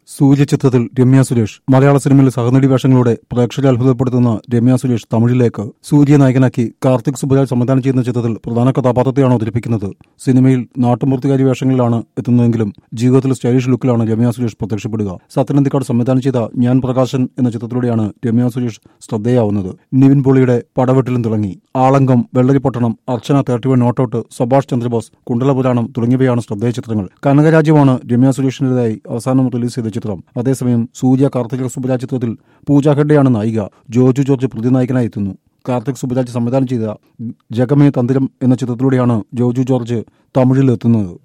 സൂര്യ ചിത്രത്തിൽ രമ്യ സുരേഷ് മലയാള സിനിമയിൽ സഹനടി വേഷങ്ങളോടെ പ്രേക്ഷകരെ അത്ഭുതപ്പെടുത്തുന്ന രമ്യ സുരേഷ് തമിഴിലേക്ക് സൂര്യ നായകനാക്കി കാർത്തിക് സുബരാജ് സംവിധാനം ചെയ്യുന്ന ചിത്രത്തിൽ പ്രധാന കഥാപാത്രത്തെയാണ് അവതരിപ്പിക്കുന്നത് സിനിമയിൽ നാട്ടുമൂർത്തികാരി വേഷങ്ങളിലാണ് എത്തുന്നതെങ്കിലും ജീവിതത്തിൽ സ്റ്റൈലിഷ് ലുക്കിലാണ് രമ്യ സുരേഷ് പ്രത്യക്ഷപ്പെടുക സത്യനന്ദിക്കാട് സംവിധാനം ചെയ്ത ഞാൻ പ്രകാശൻ എന്ന ചിത്രത്തിലൂടെയാണ് രമ്യ സുരേഷ് ശ്രദ്ധേയാവുന്നത് നിവിൻ പോളിയുടെ പടവെട്ടിലും തിളങ്ങി Aalankam Vellaripattanam Archana thirty one not out Subhash Chandrabose Kundalapuranam തുടങ്ങിയവയാണ് ശ്രദ്ധേയ ചിത്രങ്ങൾ കനകരാജ്യമാണ് രമ്യ സുരേഷിന്റേതായി അവസാനം റിലീസ് ചെയ്ത ചിത്രം അതേസമയം സൂര്യ കാർത്തിക സുബരാജ് ചിത്രത്തിൽ പൂജ ഹെഡ്ഡെയാണ് നായിക ജോജു ജോർജ് പ്രതിനായകനായി എത്തുന്നു കാർത്തിക് സുബരാജ് സംവിധാനം ചെയ്ത ജഗമേ തന്തിരം എന്ന ചിത്രത്തിലൂടെയാണ് ജോജു ജോർജ് തമിഴിൽ എത്തുന്നത്